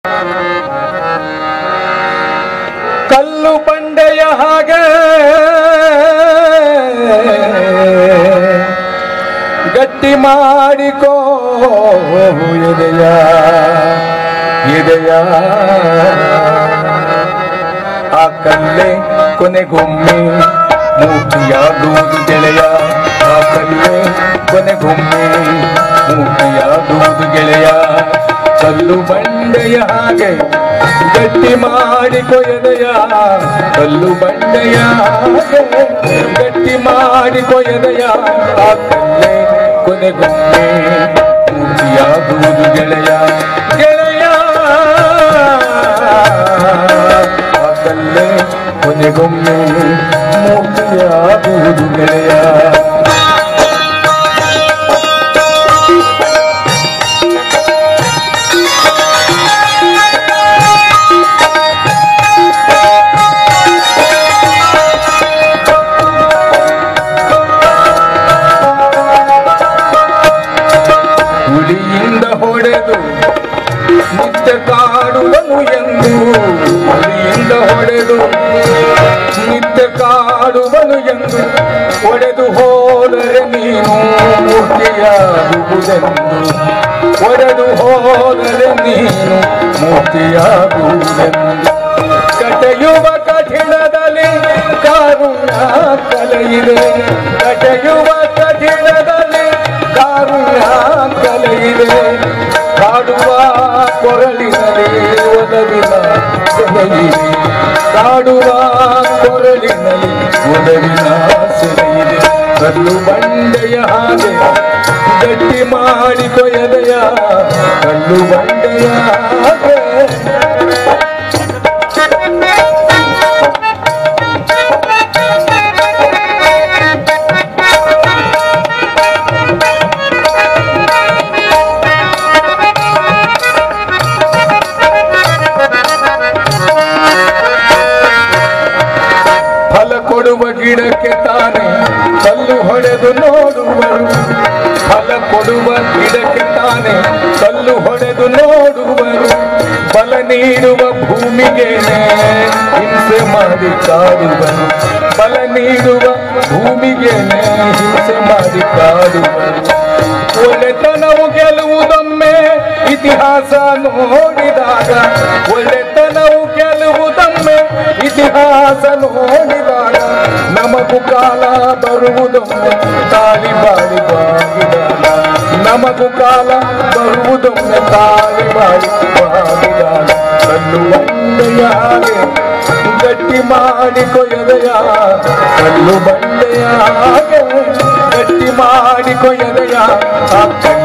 ಕಲ್ಲು ಬಂಡೆಯ ಹಾಗೆ ಗಟ್ಟಿ ಮಾಡಿಕೋ ಎದೆಯ ಎದೆಯ ಆ ಕಲ್ಲೇ ಕೊನೆಗೊಮ್ಮೆ ಮೂರ್ತಿಯಾಗುವುದು ಗೆಳೆಯ ಆ ಕಲ್ಲೇ ಕೊನೆಗೊಮ್ಮೆ ಮೂರ್ತಿಯಾಗುವುದು ಗೆಳೆಯ ಕಲ್ಲು ಬಂಡೆಯ ಹಾಗೆ ಗಟ್ಟಿ ಮಾಡಿ ಕೊಯ್ಯದೆಯ ಕಲ್ಲು ಬಂಡೆಯ ಹಾಗೆ ಗಟ್ಟಿ ಮಾಡಿ ಕೊಯ್ಯದೆಯ ಆ ಕಲ್ಲೇ ಕೊನೆಗೊಮ್ಮೆ ಮೂರ್ತಿಯಾಗುವುದು ಗೆಳೆಯ ಗೆಳೆಯ ಆ ಕಲ್ಲೇ ಕೊನೆಗೊಮ್ಮೆ ಮೂರ್ತಿಯಾಗುವುದು ಗೆಳೆಯ ಹುಲಿಯಿಂದ ಹೊಡೆದು ನಿತ್ಯ ಕಾಡುವನು ಎಂದು ಹುಲಿಯಿಂದ ಹೊಡೆದು ನಿತ್ಯ ಕಾಡುವನು ಎಂದು ಹೊಡೆದು ಹೋದರೆ ನೀನು ಮೂರ್ತಿಯಾಗುವುದೆಂದು ಹೊಡೆದು ಹೋದರೆ ನೀನು ಮೂರ್ತಿಯಾಗುವುದೆಂದು ಕಟೆಯುವ ಕಠಿಣದಲ್ಲಿ ಕಾರುಣ್ಯ ಕಲೆಯಿದೆ ಕಟೆಯುವ ಕಠಿಣದಲ್ಲಿ ಕಾರುಣ್ಯ ಕಲೆಯಿದೆ ಕಾಡುವ ಕೊರಳಿನಲ್ಲಿ ಒದಗಿನ ಸೆಲೆಯಿದೆ ಕಾಡುವ ಕೊರಳಿನಲ್ಲಿ ಒದಗಿನ ಸೆಲೆಯಿದೆ ಕಲ್ಲು ಬಂಡೆಯ ಹಾಗೆ ಗಟ್ಟಿ ಮಾಡಿ ಕೊಯ್ಯದೆಯ ಕಲ್ಲು ಬಂಡೆಯ ಹಾಗೆ ಫಲ ಕೊಡುವ ಗಿಡಕ್ಕೆ ತಾನೇ ಕಲ್ಲು ಹೊಡೆದು ನೋಡುವರು ಫಲ ಕೊಡುವ ಗಿಡಕ್ಕೆ ತಾನೇ ಕಲ್ಲು ಹೊಡೆದು ನೋಡುವರು ಫಲ ನೀಡುವ ಭೂಮಿಗೆ ಹಿಂಸೆ ಮಾಡಿ ಕಾಡುವರು ಫಲ ನೀಡುವ ಭೂಮಿಗೆ ಹಿಂಸೆ ಮಾಡಿ ಕಾಡುವರು ಒಳ್ಳೆತನವು ಗೆಲ್ಲುವುದೊಮ್ಮೆ ಇತಿಹಾಸ ನೋಡಿದಾಗ ಒಳ್ಳೆತನವು ಗೆಲ್ಲುವುದೊಮ್ಮೆ ಇತಿಹಾಸ ನೋಡಿದಾಗ ನಮಗೂ ಕಾಲ ಬರುವುದೊಮ್ಮೆ ತಾಳಿ ಬಾಳಿ ಬಾಗಿದಾಗ ನಮಗೂ ಕಾಲ ಬರುವುದೊಮ್ಮೆ ತಾಳಿ ಬಾಳಿ ಬಾಗಿದಾಗ ಕಲ್ಲು ಬಂಡೆಯ ಹಾಗೆ ಗಟ್ಟಿ ಮಾಡಿ ಕೊಯ್ಯದೆಯ ಕಲ್ಲು ಬಂಡೆಯ ಹಾಗೆ ಗಟ್ಟಿ ಮಾಡಿ ಕೊಯ್ಯದೆಯ ಆ